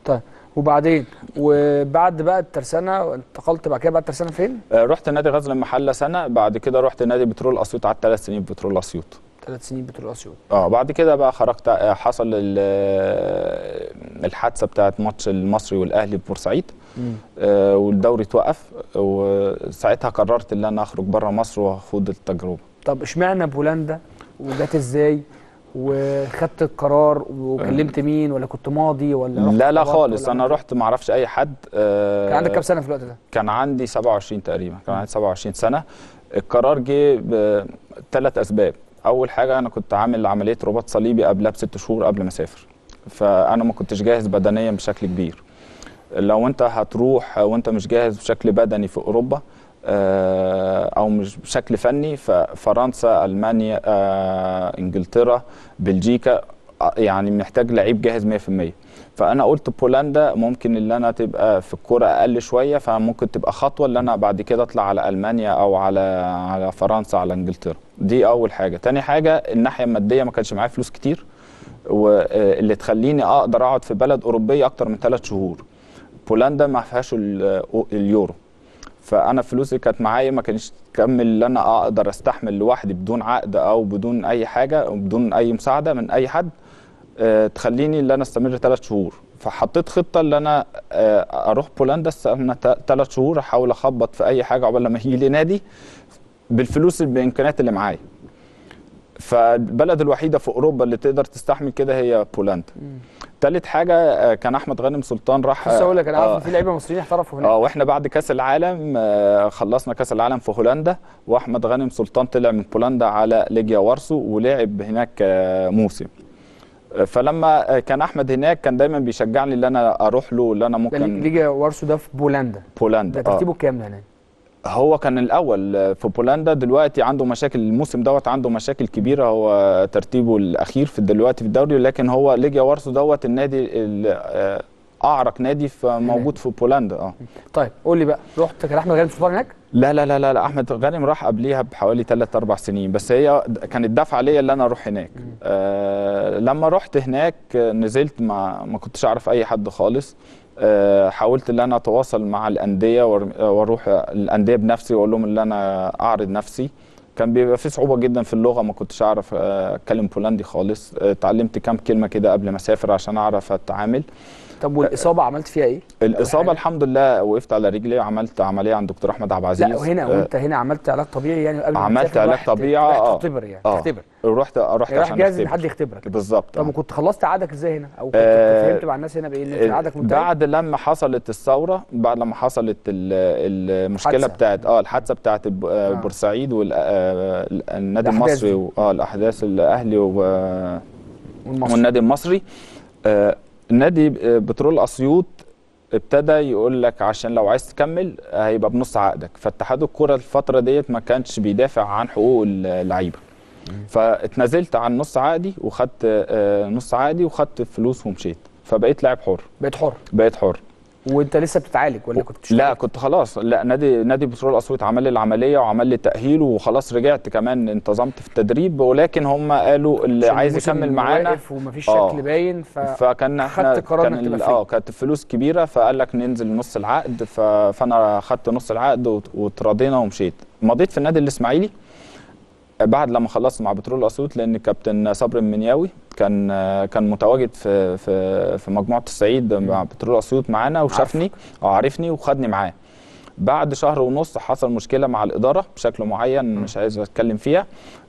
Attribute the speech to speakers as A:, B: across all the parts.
A: طيب وبعدين وبعد بقى الترسانه انتقلت بعد كده بعد الترسانه فين؟
B: آه، رحت نادي غزل المحله سنه بعد كده رحت نادي بترول اسيوط قعدت ثلاث سنين في بترول اسيوط
A: ثلاث سنين بترول اسيوط
B: اه بعد كده بقى خرجت آه، حصل ال- آه، الحادثه بتاعت ماتش المصري والاهلي في بورسعيد آه، والدوري توقف وساعتها قررت ان انا اخرج بره مصر واخوض التجربه
A: طب اشمعنى بولندا وجات ازاي وخدت القرار وكلمت مين ولا كنت ماضي ولا رحت
B: لا لا
A: خبرت
B: خالص
A: ولا
B: انا
A: عملت
B: رحت ما اعرفش اي حد آه،
A: كان عندك كام سنه في الوقت ده؟
B: كان عندي 27 تقريبا كان عندي 27 سنه القرار جه بثلاث اسباب اول حاجه انا كنت عامل عمليه رباط صليبي قبلها بست شهور قبل ما اسافر فانا ما كنتش جاهز بدنيا بشكل كبير لو انت هتروح وانت مش جاهز بشكل بدني في اوروبا آه، او مش بشكل فني ففرنسا المانيا آه، انجلترا بلجيكا آه، يعني محتاج لعيب جاهز 100% فانا قلت بولندا ممكن اللي انا تبقى في الكوره اقل شويه فممكن تبقى خطوه اللي انا بعد كده اطلع على المانيا او على على فرنسا على انجلترا دي اول حاجه تاني حاجه الناحيه الماديه ما كانش معايا فلوس كتير واللي تخليني اقدر اقعد في بلد اوروبيه اكتر من ثلاث شهور بولندا ما فيهاش ال- اليورو فانا فلوسي كانت معايا ما كانش تكمل ان انا اقدر استحمل لوحدي بدون عقد او بدون اي حاجه او بدون اي مساعده من اي حد آه، تخليني ان انا استمر ثلاث شهور فحطيت خطه ان انا آه، اروح بولندا استنى ثلاث شهور احاول اخبط في اي حاجه عقبال لما يجي لي نادي بالفلوس بالامكانيات اللي معايا فالبلد الوحيده في اوروبا اللي تقدر تستحمل كده هي بولندا تالت حاجه آه، كان احمد غانم سلطان راح
A: بس اقول لك انا عارف
B: آه،
A: ان في لعيبه مصريين احترفوا هناك
B: اه واحنا بعد كاس العالم آه، خلصنا كاس العالم في هولندا واحمد غانم سلطان طلع من بولندا على ليجيا وارسو ولعب هناك آه، موسم آه، فلما آه، كان احمد هناك كان دايما بيشجعني ان انا اروح له ان انا
A: ده
B: ممكن
A: ليجا وارسو ده في بولندا
B: بولندا
A: ده
B: آه.
A: ترتيبه كام ده هناك؟
B: هو كان الاول آه، في بولندا دلوقتي عنده مشاكل الموسم دوت عنده مشاكل كبيره هو ترتيبه الاخير في دلوقتي في الدوري لكن هو ليجيا وارسو دوت النادي ال- آه، اعرق نادي موجود في بولندا اه
A: طيب قول لي بقى رحت كان احمد غانم سلطان هناك؟
B: لا لا لا لا, لا احمد غانم راح قبليها بحوالي 3 4 سنين بس هي د- كانت دافعه ليا ان انا اروح هناك آه لما رحت هناك آه، نزلت ما ما كنتش اعرف اي حد خالص آه حاولت ان انا اتواصل مع الانديه وأر- واروح الانديه بنفسي واقول لهم ان انا اعرض نفسي كان بيبقى في صعوبه جدا في اللغه ما كنتش اعرف آه، اتكلم بولندي خالص آه، اتعلمت كام كلمه كده قبل ما اسافر عشان اعرف اتعامل
A: طب والاصابه عملت فيها ايه؟
B: الاصابه
A: حاجة.
B: الحمد لله وقفت على رجلي عملت عمليه عند دكتور احمد عبد العزيز
A: لا وهنا
B: آه،
A: وانت هنا عملت علاج طبيعي يعني قبل ما
B: عملت
A: تسافر
B: علاج
A: رايح ت-
B: طبيعي،
A: رايح
B: آه.
A: تختبر يعني
B: آه.
A: تختبر
B: رحت رحت
A: يعني رايح
B: عشان
A: جاهز ان
B: أختبر.
A: حد يختبرك
B: بالظبط
A: طب
B: آه.
A: وكنت خلصت عقدك ازاي هنا او كنت
B: آه،
A: اتفاهمت مع الناس هنا بايه ان انت عقدك منتهي
B: بعد لما حصلت الثوره بعد لما حصلت ال- المشكله
A: حادثة.
B: بتاعت اه الحادثه بتاعت الب- آه،
A: آه.
B: بورسعيد والنادي
A: الأحداث
B: المصري
A: دي.
B: و- اه الاحداث الاهلي و-
A: والمصري.
B: والنادي المصري آه، نادي آه، بترول اسيوط ابتدى يقول لك عشان لو عايز تكمل آه، هيبقى بنص عقدك فاتحاد الكره الفتره ديت ما كانش بيدافع عن حقوق اللعيبه فاتنازلت عن نص عقدي وخدت آه، نص عقدي وخدت فلوس ومشيت فبقيت لاعب حر
A: بقيت حر
B: بقيت حر
A: وانت لسه بتتعالج ولا كنت بتشتغل؟
B: لا كنت خلاص لا نادي نادي بترول اسيوط عمل لي العمليه وعمل لي تاهيل وخلاص رجعت كمان انتظمت في التدريب ولكن هم قالوا اللي
A: عشان
B: عايز
A: الموسم
B: يكمل معانا
A: واقف ومفيش
B: آه.
A: شكل باين ف
B: فكان احنا
A: خدت قرار
B: كان
A: إنك تبقى
B: ال-
A: فري.
B: اه كانت فلوس كبيره فقال لك ننزل نص العقد ف... فانا خدت نص العقد وت- وتراضينا ومشيت مضيت في النادي الاسماعيلي بعد لما خلصت مع بترول اسيوط لان كابتن صبري المنياوي كان كان متواجد في في في مجموعه الصعيد مع بترول اسيوط معانا وشافني او عرفني وخدني معاه بعد شهر ونص حصل مشكله مع الاداره بشكل معين مش عايز اتكلم فيها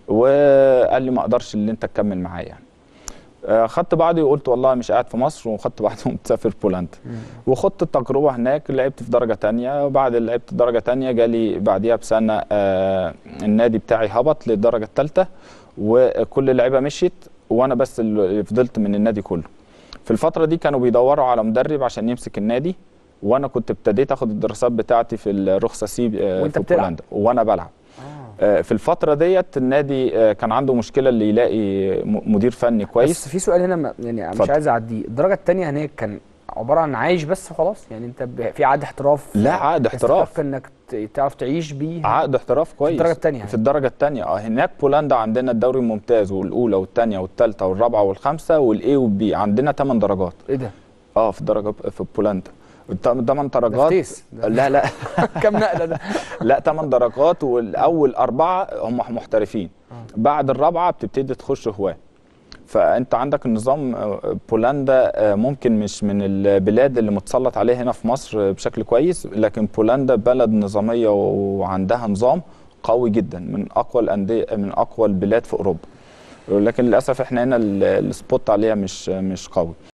B: وقال لي ما اقدرش اللي انت تكمل معايا يعني آه، خدت بعضي وقلت والله مش قاعد في مصر وخدت بعضي ومسافر بولندا وخدت التجربه هناك لعبت في درجه تانية وبعد اللي لعبت درجه تانية جالي بعديها بسنه آه النادي بتاعي هبط للدرجه الثالثه وكل اللعيبه مشيت وانا بس اللي فضلت من النادي كله في الفتره دي كانوا بيدوروا على مدرب عشان يمسك النادي وانا كنت ابتديت اخد الدراسات بتاعتي في الرخصه سي آه،
A: وأنت
B: في
A: بتلعب؟
B: بولندا وانا بلعب
A: آه.
B: آه، في الفتره ديت النادي آه، كان عنده مشكله اللي يلاقي م- مدير فني كويس
A: بس في سؤال هنا ما- يعني مش
B: اتفضل.
A: عايز اعديه الدرجه الثانيه هناك كان عباره عن عايش بس وخلاص يعني انت ب- في عقد احتراف
B: لا، عقد احتراف.
A: يستحق انك ت- تعرف تعيش بيه
B: عقد احتراف كويس
A: الدرجة التانية يعني.
B: في الدرجه الثانيه اه هناك بولندا عندنا الدوري الممتاز والاولى والثانيه والثالثه والرابعه والخامسه والاي والبي عندنا 8 درجات
A: ايه ده
B: اه في درجه في بولندا ثمان
A: ده
B: درجات
A: فتيس ده
B: لا لا
A: كام نقله ده
B: لا ثمان درجات والاول اربعه هم محترفين بعد الرابعه بتبتدي تخش هواه فانت عندك النظام آه، بولندا آه، ممكن مش من البلاد اللي متسلط عليها هنا في مصر آه، بشكل كويس لكن بولندا بلد نظاميه وعندها نظام قوي جدا من اقوى الانديه من اقوى البلاد في اوروبا لكن للاسف احنا هنا ال- السبوت عليها مش مش قوي